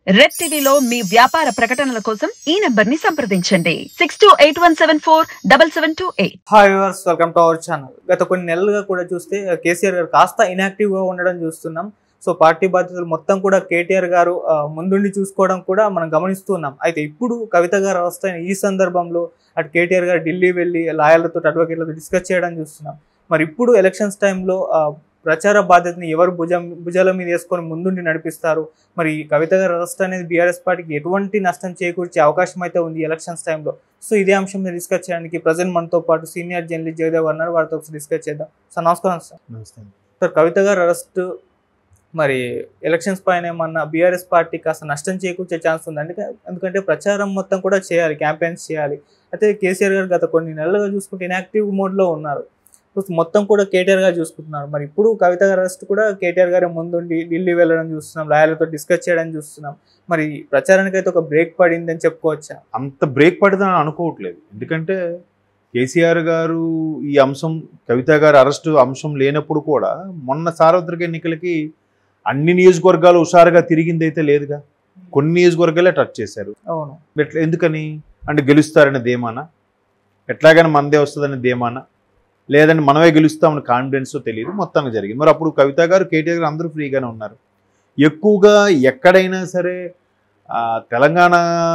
Red టీవీలో మీ వ్యాపార ప్రకటనల కోసం ఈ నెంబర్ ని సంప్రదించండి six two eight one seven four double seven two eight hi viewers welcome to our channel గత కొన్ని నెలలుగా కూడా చూస్తే కేసీఆర్ గారు కాస్త ఇనాక్టివ్ గా ఉండడం చూస్తున్నాం సో పార్టీ బాధ్యతలు మొత్తం కూడా కేటీఆర్ గారు ఆ, ముందుండి చూసుకోవడం కూడా మనం గమనిస్తున్నాం అయితే ఇప్పుడు కవిత గారు వస్తున్న ఈ సందర్భంలో అటు కేటీఆర్ గారు ఢిల్లీ వెళ్ళి లాయర్లతో అడ్వకేట్లతో డిస్కస్ చేయడం చూస్తున్నాం మరి ఇప్పుడు ఎలక్షన్స్ టైంలో ప్రచార బాధ్యతని ఎవరు భుజం భుజాల మీద వేసుకొని ముందుండి నడిపిస్తారు మరి కవిత గారు అరెస్ట్ అనేది బీఆర్ఎస్ పార్టీకి ఎటువంటి నష్టం చేకూర్చే అవకాశం అయితే ఉంది ఎలక్షన్స్ టైంలో సో ఇదే అంశం మీద డిస్కస్ చేయడానికి ప్రజెంట్ మనతో పాటు సీనియర్ జర్నలిస్ట్ జయదేవ్ అన్నారు వారితో ఒకసారి డిస్కస్ చేద్దాం సార్ నమస్కారం సార్ సార్ కవిత గారు అరెస్ట్ మరి ఎలక్షన్స్ పైన ఏమన్నా బీఆర్ఎస్ పార్టీ కాస్త నష్టం చేకూర్చే ఛాన్స్ ఉంది అందుకే ఎందుకంటే ప్రచారం మొత్తం కూడా చేయాలి క్యాంపెయిన్స్ చేయాలి అయితే కేసీఆర్ గారు గత కొన్ని నెలలుగా చూసుకుంటే ఇన్యాక్టివ్ మోడ్లో ఉన్నారు సో మొత్తం కూడా కేటీఆర్ గారు చూసుకుంటున్నారు మరి ఇప్పుడు కవిత గారు అరెస్ట్ కూడా కేటీఆర్ గారు ముందుండి ఢిల్లీ వెళ్ళడం చూస్తున్నాం లాయర్లతో డిస్కస్ చేయడం చూస్తున్నాం మరి ప్రచారానికి అయితే ఒక బ్రేక్ పడింది అని చెప్పుకోవచ్చా అంత బ్రేక్ పడుతుందని అనుకోవట్లేదు ఎందుకంటే కేసీఆర్ గారు ఈ అంశం కవిత గారు అరెస్టు అంశం లేనప్పుడు కూడా మొన్న సార్వత్రిక ఎన్నికలకి అన్ని నియోజకవర్గాలు హుషారుగా తిరిగింది అయితే లేదుగా కొన్ని నియోజకవర్గాలే టచ్ చేశారు అవును ఎట్లా ఎందుకని అంటే గెలుస్తారనే ధీమానా ఎట్లాగైనా మనదే వస్తుందనే ధీమానా లేదంటే మనమే గెలుస్తామని కాన్ఫిడెన్స్ తెలియదు మొత్తానికి జరిగింది మరి అప్పుడు కవిత గారు కేటీఆర్ గారు అందరూ ఫ్రీగానే ఉన్నారు ఎక్కువగా ఎక్కడైనా సరే ఆ, తెలంగాణ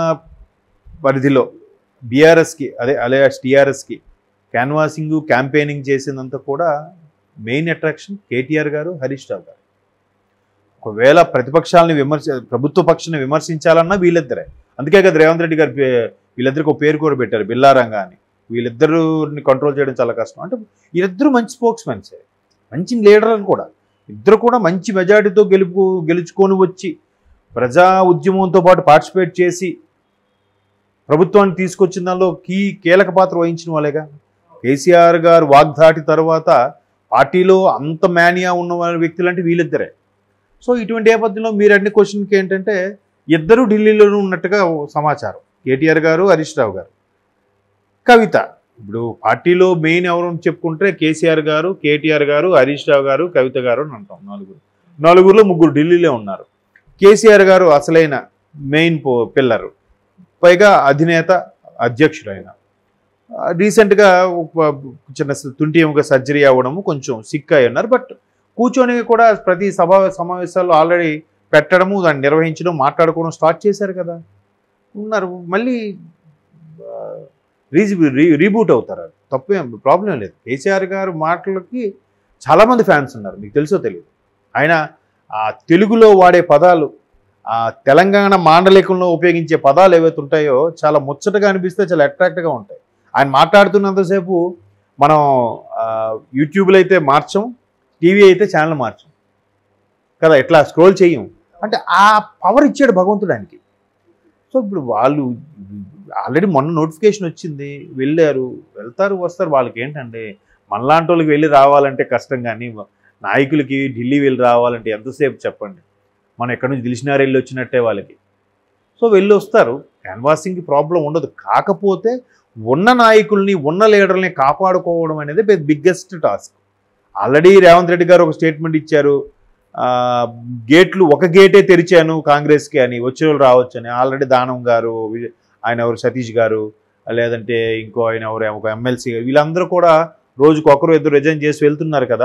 పరిధిలో బీఆర్ఎస్కి అదే అలే టీఆర్ఎస్కి క్యాన్వాసింగ్ క్యాంపెయినింగ్ చేసిందంతా కూడా మెయిన్ అట్రాక్షన్ కేటీఆర్ గారు హరీష్ రావు గారు ఒకవేళ ప్రతిపక్షాలని విమర్శ ప్రభుత్వ పక్షాన్ని విమర్శించాలన్నా వీళ్ళిద్దరే అందుకే కదా రేవంత్ రెడ్డి గారు పే- వీళ్ళిద్దరికి ఒక పేరు కూడా పెట్టారు బిల్లారంగా అని వీళ్ళిద్దరిని కంట్రోల్ చేయడం చాలా కష్టం అంటే వీళ్ళిద్దరూ మంచి స్పోక్స్ మెన్సే మంచి లీడర్లు కూడా ఇద్దరు కూడా మంచి మెజారిటీతో గెలుపు గెలుచుకొని వచ్చి ప్రజా ఉద్యమంతో పాటు పార్టిసిపేట్ చేసి ప్రభుత్వాన్ని తీసుకొచ్చిన దానిలో కీ కీలక పాత్ర వహించిన వాళ్ళేగా కేసీఆర్ గారు వాగ్దాటి తర్వాత పార్టీలో అంత మేనియా ఉన్న వాళ్ళ వ్యక్తులు అంటే వీళ్ళిద్దరే సో ఇటువంటి నేపథ్యంలో మీరు అన్ని క్వశ్చన్కి ఏంటంటే ఇద్దరు ఢిల్లీలోనూ ఉన్నట్టుగా సమాచారం కేటీఆర్ గారు హరీష్ రావు గారు కవిత ఇప్పుడు పార్టీలో మెయిన్ ఎవరు అని చెప్పుకుంటే కేసీఆర్ గారు కేటీఆర్ గారు హరీష్ రావు గారు కవిత గారు అని అంటాం నలుగురు నలుగురులో ముగ్గురు ఢిల్లీలో ఉన్నారు కేసీఆర్ గారు అసలైన మెయిన్ పో పిల్లరు పైగా అధినేత అధ్యక్షుడైన రీసెంట్గా ఒక చిన్న తుంటి ఎముక సర్జరీ అవ్వడము కొంచెం సిక్ అయి ఉన్నారు బట్ కూర్చొని కూడా ప్రతి సభా సమావేశాల్లో ఆల్రెడీ పెట్టడము దాన్ని నిర్వహించడం మాట్లాడుకోవడం స్టార్ట్ చేశారు కదా ఉన్నారు మళ్ళీ ఆ, రీజి రీ రీబూట్ అవుతారు అది తప్పేం ప్రాబ్లం లేదు కేసీఆర్ గారు మాటలకి చాలామంది ఫ్యాన్స్ ఉన్నారు మీకు తెలుసో తెలియదు ఆయన ఆ తెలుగులో వాడే పదాలు ఆ తెలంగాణ మాండలికంలో ఉపయోగించే పదాలు ఏవైతే ఉంటాయో చాలా ముచ్చటగా అనిపిస్తే చాలా అట్రాక్ట్గా ఉంటాయి ఆయన మాట్లాడుతున్నంతసేపు మనం ఆ, యూట్యూబ్లో అయితే మార్చం టీవీ అయితే ఛానల్ మార్చం కదా ఎట్లా స్క్రోల్ చేయం అంటే ఆ పవర్ ఇచ్చాడు భగవంతుడు ఆయనకి సో ఇప్పుడు వాళ్ళు ఆల్రెడీ మొన్న నోటిఫికేషన్ వచ్చింది వెళ్ళారు వెళ్తారు వస్తారు వాళ్ళకి ఏంటంటే మనలాంటి వాళ్ళకి వెళ్ళి రావాలంటే కష్టం కానీ నాయకులకి ఢిల్లీ వెళ్ళి రావాలంటే ఎంతసేపు చెప్పండి మనం ఎక్కడి నుంచి దిలిసినారు వెళ్ళి వచ్చినట్టే వాళ్ళకి సో వెళ్ళి వస్తారు క్యాన్వాసింగ్కి ప్రాబ్లం ఉండదు కాకపోతే ఉన్న నాయకుల్ని ఉన్న లీడర్ని కాపాడుకోవడం అనేది biggest task already Revanth Reddy garu ఒక స్టేట్మెంట్ ఇచ్చారు ఆ, గేట్లు ఒక గేటే తెరిచాను కాంగ్రెస్కి అని వచ్చే వాళ్ళు రావచ్చు అని ఆల్రెడీ దానం గారు వి- ఆయన ఎవరు సతీష్ గారు లేదంటే ఇంకో ఆయన ఎవరు ఒక ఎమ్మెల్సీ వీళ్ళందరూ కూడా రోజుకు ఒకరు ఇద్దరు రిజైన్ చేసి వెళ్తున్నారు కదా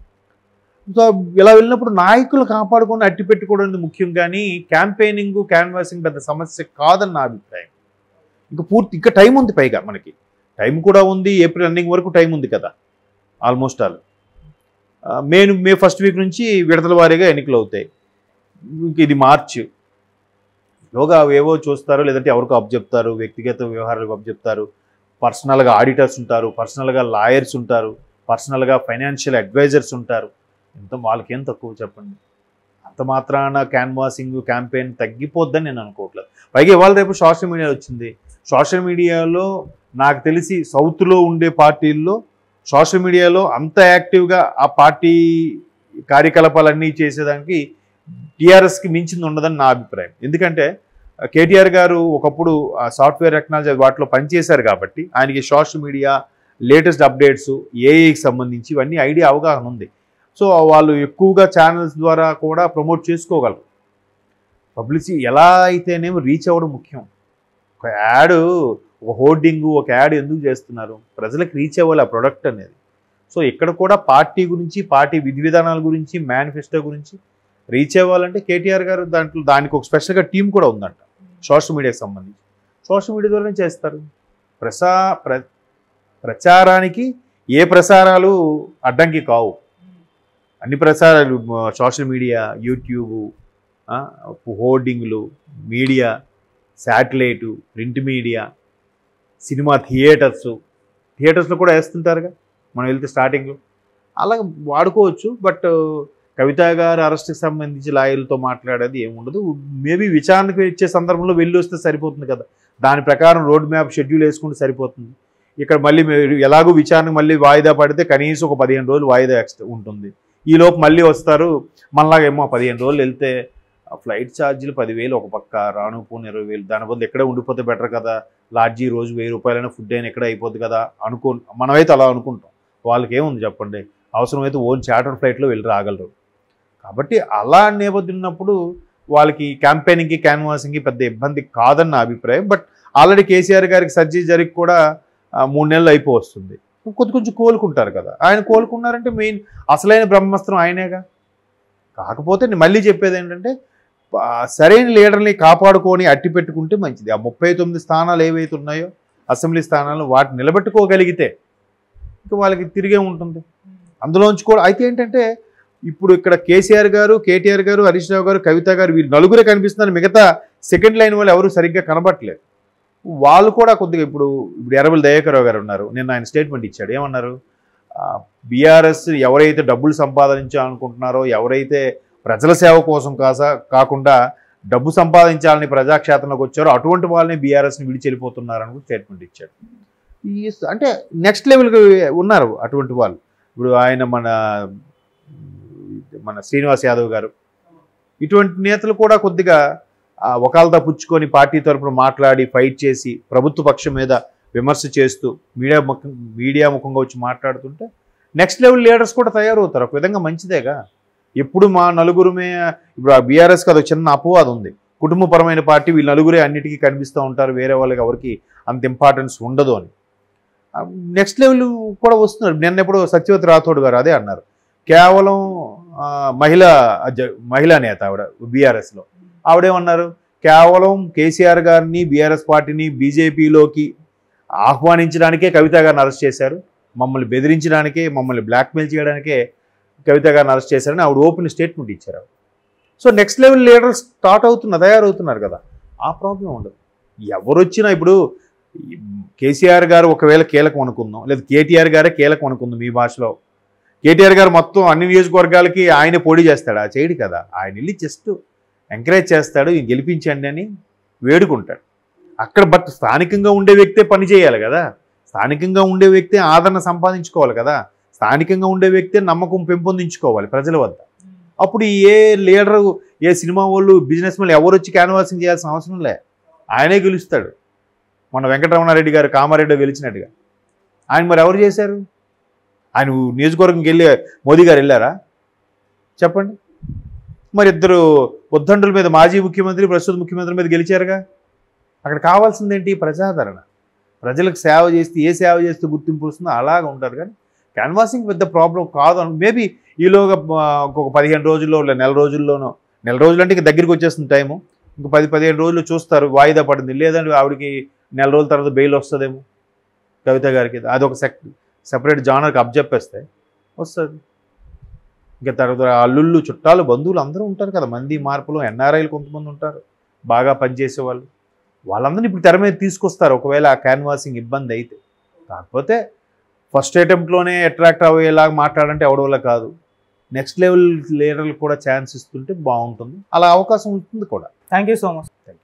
సో ఇలా వెళ్ళినప్పుడు నాయకులు కాపాడుకొని అట్టి పెట్టుకోవడం అనేది ముఖ్యం కానీ క్యాంపెయినింగ్ క్యాన్వాసింగ్ పెద్ద సమస్య కాదని నా అభిప్రాయం ఇంకా పూర్తి ఇంకా టైం ఉంది పైగా మనకి టైం కూడా ఉంది ఏప్రిల్ ఎండింగ్ వరకు టైం ఉంది కదా ఆల్మోస్ట్ ఆల్ ఆ, మే మే ఫస్ట్ వీక్ నుంచి విడతల వారీగా ఎన్నికలు అవుతాయి ఇంక ఇది మార్చ్ లోగా ఏవో చూస్తారు లేదంటే ఎవరికో అప్ చెప్తారు వ్యక్తిగత వ్యవహారాలకు అప్ చెప్తారు పర్సనల్గా ఆడిటర్స్ ఉంటారు పర్సనల్గా లాయర్స్ ఉంటారు పర్సనల్గా ఫైనాన్షియల్ అడ్వైజర్స్ ఉంటారు ఎంత వాళ్ళకేం తక్కువ చెప్పండి అంత మాత్రాన క్యాన్వాసింగ్ క్యాంపెయిన్ తగ్గిపోద్దని నేను అనుకోవట్లేదు పైగా ఇవాళ రేపు సోషల్ మీడియా వచ్చింది సోషల్ మీడియాలో నాకు తెలిసి సౌత్లో ఉండే పార్టీల్లో సోషల్ మీడియాలో అంత యాక్టివ్గా ఆ పార్టీ కార్యకలాపాలన్నీ చేసేదానికి టీఆర్ఎస్కి మించింది ఉండదని నా అభిప్రాయం ఎందుకంటే కేటీఆర్ గారు ఒకప్పుడు ఆ సాఫ్ట్వేర్ టెక్నాలజీ వాటిలో పనిచేశారు కాబట్టి ఆయనకి సోషల్ మీడియా లేటెస్ట్ అప్డేట్స్ ఏఐకి సంబంధించి ఇవన్నీ ఐడియా అవగాహన ఉంది సో వాళ్ళు ఎక్కువగా ఛానల్స్ ద్వారా కూడా ప్రమోట్ చేసుకోగలరు పబ్లిసిటీ ఎలా అయితేనేమో రీచ్ అవ్వడం ముఖ్యం ఒక యాడ్ ఒక హోర్డింగ్ ఒక యాడ్ ఎందుకు చేస్తున్నారు ప్రజలకు రీచ్ అవ్వాలి ఆ ప్రొడక్ట్ అనేది సో ఇక్కడ కూడా పార్టీ గురించి పార్టీ విధి విధానాల గురించి మేనిఫెస్టో గురించి రీచ్ అవ్వాలంటే కేటీఆర్ గారు దాంట్లో దానికి ఒక స్పెషల్గా టీం కూడా ఉందంట సోషల్ మీడియాకి సంబంధించి సోషల్ మీడియా ద్వారానే చేస్తారు ప్రసా ప్ర ప్రచారానికి ఏ ప్రసారాలు అడ్డంకి కావు అన్ని ప్రసారాలు సోషల్ మీడియా యూట్యూబ్ హోర్డింగ్లు media satellite print media cinema theatres థియేటర్స్లో కూడా వేస్తుంటారుగా మనం వెళ్తే స్టార్టింగ్లో అలా వాడుకోవచ్చు బట్ కవిత గారు అరెస్ట్కి సంబంధించి లాయర్లతో మాట్లాడేది ఏముండదు మేబీ విచారణకు ఇచ్చే సందర్భంలో వెళ్ళి వస్తే సరిపోతుంది కదా దాని ప్రకారం రోడ్ మ్యాప్ షెడ్యూల్ వేసుకుంటే సరిపోతుంది ఇక్కడ మళ్ళీ మీరు ఎలాగో విచారణకు మళ్ళీ వాయిదా పడితే కనీసం ఒక పదిహేను రోజులు వాయిదా ఎక్స్ట్రా ఉంటుంది ఈ లోపు మళ్ళీ వస్తారు మనలాగేమో పదిహేను రోజులు వెళ్తే ఆ ఫ్లైట్ ఛార్జీలు పదివేలు ఒక పక్క రాను పోను ఇరవై వేలు దాని బదులు ఎక్కడే ఉండిపోతే బెటర్ కదా లాడ్జీ రోజు వెయ్యి రూపాయలైనా ఫుడ్ అయినా ఎక్కడ అయిపోద్ది కదా అనుకో మనమైతే అలా అనుకుంటాం వాళ్ళకి ఏముంది చెప్పండి అవసరమైతే ఓన్ చార్టర్ ఫ్లైట్లో వెళ్ళి రాగలరు కాబట్టి అలా నేపథ్యం ఉన్నప్పుడు వాళ్ళకి క్యాంపెయినింగ్కి క్యాన్వాసింగ్కి పెద్ద ఇబ్బంది కాదని నా అభిప్రాయం బట్ ఆల్రెడీ కేసీఆర్ గారికి సర్జరీ జరిగి కూడా ఆ, మూడు నెలలు అయిపో వస్తుంది కొద్ది కొంచెం కోలుకుంటారు కదా ఆయన కోలుకున్నారంటే మెయిన్ అసలైన బ్రహ్మాస్త్రం ఆయనేగా కాకపోతే నేను మళ్ళీ చెప్పేది ఏంటంటే ఆ, సరైన లీడర్ని కాపాడుకొని అట్టి పెట్టుకుంటే మంచిది ఆ ముప్పై తొమ్మిది స్థానాలు ఏవైతే ఉన్నాయో అసెంబ్లీ స్థానాలు వాటిని నిలబెట్టుకోగలిగితే ఇంకా వాళ్ళకి తిరిగే ఉంటుంది అందులోంచి కూడా అయితే ఏంటంటే ఇప్పుడు ఇక్కడ కేసీఆర్ గారు కేటీఆర్ గారు హరీష్ రావు గారు కవిత గారు వీళ్ళు నలుగురే కనిపిస్తున్నారు మిగతా సెకండ్ లైన్ వాళ్ళు ఎవరు సరిగ్గా కనబట్టలేదు వాళ్ళు కూడా కొద్దిగా ఇప్పుడు ఇప్పుడు ఎర్రబెల్లి దయాకరావు గారు ఉన్నారు నిన్న ఆయన స్టేట్మెంట్ ఇచ్చాడు ఏమన్నారు బీఆర్ఎస్ ఎవరైతే డబ్బులు సంపాదించాలనుకుంటున్నారో ఎవరైతే ప్రజల సేవ కోసం కాసా కాకుండా డబ్బు సంపాదించాలని ప్రజాక్షేత్రంలోకి వచ్చారో అటువంటి వాళ్ళని బీఆర్ఎస్ని విడిచి వెళ్ళిపోతున్నారని కూడా స్టేట్మెంట్ ఇచ్చాడు ఈ అంటే నెక్స్ట్ లెవెల్కి ఉన్నారు అటువంటి వాళ్ళు ఇప్పుడు ఆయన మన మన శ్రీనివాస్ యాదవ్ గారు ఇటువంటి నేతలు కూడా కొద్దిగా ఆ, వకాలతా పుచ్చుకొని పార్టీ తరపున మాట్లాడి ఫైట్ చేసి ప్రభుత్వ పక్షం మీద విమర్శ చేస్తూ మీడియా ముఖం మీడియా ముఖంగా వచ్చి మాట్లాడుతుంటే నెక్స్ట్ లెవెల్ లీడర్స్ కూడా తయారవుతారు ఒక విధంగా మంచిదేగా ఎప్పుడు మా నలుగురుమే ఇప్పుడు ఆ బీఆర్ఎస్కి అది చిన్న అపవాదం ఉంది కుటుంబపరమైన పార్టీ వీళ్ళు నలుగురే అన్నిటికీ కనిపిస్తూ ఉంటారు వేరే వాళ్ళకి ఎవరికి అంత ఇంపార్టెన్స్ ఉండదు అని నెక్స్ట్ లెవెల్ కూడా వస్తున్నారు నిన్న ఎప్పుడు సత్యవతి రాథోడ్ గారు అదే అన్నారు కేవలం ఆ, మహిళా అధ్య- మహిళా నేత ఆవిడ బీఆర్ఎస్లో ఆవిడేమన్నారు కేవలం కేసీఆర్ గారిని బీఆర్ఎస్ పార్టీని బీజేపీలోకి ఆహ్వానించడానికే కవిత గారిని అరెస్ట్ చేశారు మమ్మల్ని బెదిరించడానికే మమ్మల్ని బ్లాక్మెయిల్ చేయడానికే కవిత గారిని అరెస్ట్ చేశారని ఆవిడ ఓపెన్ స్టేట్మెంట్ ఇచ్చారు ఆవిడ. So next level leaders start అవుతున్నారు తయారవుతున్నారు కదా ఆ ప్రాబ్లం ఉండదు ఎవరు వచ్చినా ఇప్పుడు ఈ కేసీఆర్ గారు ఒకవేళ కీలకం అనుకుందాం లేదా కేటీఆర్ గారే కీలకం అనుకుందాం మీ భాషలో కేటీఆర్ గారు మొత్తం అన్ని నియోజకవర్గాలకి ఆయన పోటీ చేస్తాడా చేయడు కదా ఆయన వెళ్ళి జస్ట్ ఎంకరేజ్ చేస్తాడు "ఈయన గెలిపించండి అని వేడుకుంటాడు అక్కడ బట్ స్థానికంగా ఉండే వ్యక్తే పని చేయాలి కదా స్థానికంగా ఉండే వ్యక్తే ఆదరణ సంపాదించుకోవాలి కదా స్థానికంగా ఉండే వ్యక్తే నమ్మకం పెంపొందించుకోవాలి ప్రజల వద్ద అప్పుడు ఏ లీడర్ ఏ సినిమా వాళ్ళు బిజినెస్ వాళ్ళు ఎవరు వచ్చి క్యాన్వాసింగ్ చేయాల్సిన అవసరం లే ఆయనే గెలుస్తాడు మన వెంకటరమణారెడ్డి గారు కామారెడ్డి గెలిచినట్టుగా ఆయన మరి ఎవరు చేశారు ఆయన నియోజకవర్గంకి వెళ్ళి మోదీ గారు వెళ్ళారా చెప్పండి మరి ఇద్దరు ఉద్దండుల మీద మాజీ ముఖ్యమంత్రి ప్రస్తుత ముఖ్యమంత్రి మీద గెలిచారుగా అక్కడ కావాల్సిందేంటి ప్రజాదరణ ప్రజలకు సేవ చేస్తే ఏ సేవ చేస్తే గుర్తింపు వస్తుందో అలాగ ఉంటారు కానీ క్యాన్వాసింగ్ పెద్ద ప్రాబ్లం కాదు అని మేబీ ఈలోగా ఆ, ఇంకొక పదిహేను రోజుల్లో లేదా నెల రోజుల్లోనో నెల రోజులు అంటే ఇక దగ్గరికి వచ్చేస్తుంది టైము ఇంక పది పదిహేను రోజులు చూస్తారు వాయిదా పడింది లేదంటే ఆవిడకి నెల రోజుల తర్వాత బెయిల్ వస్తుందేమో కవిత గారికి అదొక సెక్ సెపరేట్ జానర్కి అబ్జెప్పేస్తే వస్తుంది ఇంకా తర్వాత అల్లుళ్ళు చుట్టాలు బంధువులు అందరూ ఉంటారు కదా మంది మార్పులు ఎన్ఆర్ఐలు కొంతమంది ఉంటారు బాగా పనిచేసే వాళ్ళు వాళ్ళందరినీ ఇప్పుడు తెర మీద తీసుకొస్తారు ఒకవేళ ఆ క్యాన్వాసింగ్ ఇబ్బంది అయితే కాకపోతే ఫస్ట్ అటెంప్ట్లోనే అట్రాక్ట్ అయ్యేలాగా మాట్లాడంటే ఎవడ వల్ల కాదు నెక్స్ట్ లెవెల్ లీడర్లకు కూడా ఛాన్స్ ఇస్తుంటే బాగుంటుంది అలా అవకాశం ఉంటుంది కూడా థ్యాంక్ యూ సో మచ్